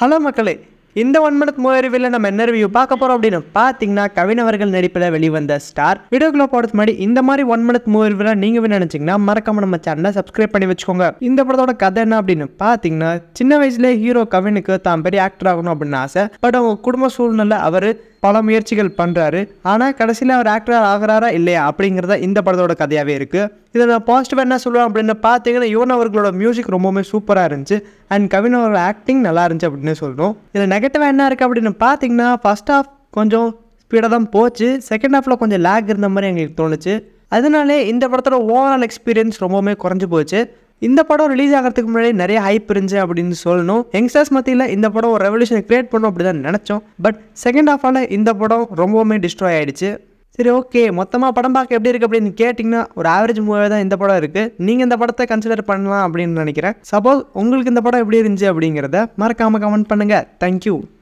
hello மக்களே இந்த one minute movie ரிவியூவில் நம்ம என்ன ரிவ்யூ பார்க்க போகிறோம் அப்படின்னு பார்த்தீங்கன்னா கவின் அவர்கள் நடிப்பில் வெளிவந்த ஸ்டார் வீடியோக்குள்ள போகிறது முன்னாடி இந்த மாதிரி ஒன் மினிட் மூவி ரிவ்யூவில் நீங்கள் நினச்சிங்கன்னா மறக்காம நம்ம சேனலை சப்ஸ்கிரைப் பண்ணி வச்சுக்கோங்க இந்த படத்தோட கதை என்ன அப்படின்னு பார்த்தீங்கன்னா சின்ன வயசுல ஹீரோ கவினுக்கு தான் பெரிய ஆக்டர் ஆகணும் அப்படின்னு ஆசை பட் அவங்க குடும்ப சூழ்நிலை அவர் பல முயற்சிகள் பண்ணுறாரு ஆனால் கடைசியில் அவர் ஆக்டர் ஆகிறாரா இல்லையா அப்படிங்கிறத இந்த படத்தோட கதையாகவே இருக்குது இதில் நான் பாசிட்டிவாக என்ன சொல்லுவேன் அப்படின்னு பார்த்தீங்கன்னா யுவன் அவர்களோட மியூசிக் ரொம்பவுமே சூப்பராக இருந்துச்சு அண்ட் கவின் அவரோட ஆக்டிங் நல்லா இருந்துச்சு அப்படின்னு சொல்லணும் இதில் நெகட்டிவாக என்ன இருக்குது அப்படின்னு பார்த்தீங்கன்னா ஃபர்ஸ்ட் ஹாஃப் கொஞ்சம் ஸ்பீடாக தான் போச்சு செகண்ட் ஹாஃபில் கொஞ்சம் லேக் இருந்த மாதிரி எங்களுக்கு தோணுச்சு அதனாலே இந்த படத்தோட ஓவரால் எக்ஸ்பீரியன்ஸ் ரொம்பவுமே குறைஞ்சு போச்சு இந்த படம் ரிலீஸ் ஆகிறதுக்கு முன்னாடி நிறைய ஹைப் இருந்துச்சு அப்படின்னு சொல்லணும் யங்ஸ்டர்ஸ் மத்தியில் இந்த படம் ஒரு ரெவல்யூஷன் கிரியேட் பண்ணும் அப்படி தான் நினச்சோம் பட் செகண்ட் ஹாஃபால் இந்த படம் ரொம்பவுமே டிஸ்ட்ராய் ஆயிடுச்சு சரி ஓகே மொத்தமாக படம் பார்க்க எப்படி இருக்குது அப்படின்னு கேட்டிங்கன்னா ஒரு ஆவரேஜ் மூவியாக தான் இந்த படம் இருக்குது நீங்கள் இந்த படத்தை கன்சிடர் பண்ணலாம் அப்படின்னு நினைக்கிறேன் சப்போஸ் உங்களுக்கு இந்த படம் எப்படி இருந்துச்சு அப்படிங்கிறத மறக்காமல் கமெண்ட் பண்ணுங்கள் தேங்க்யூ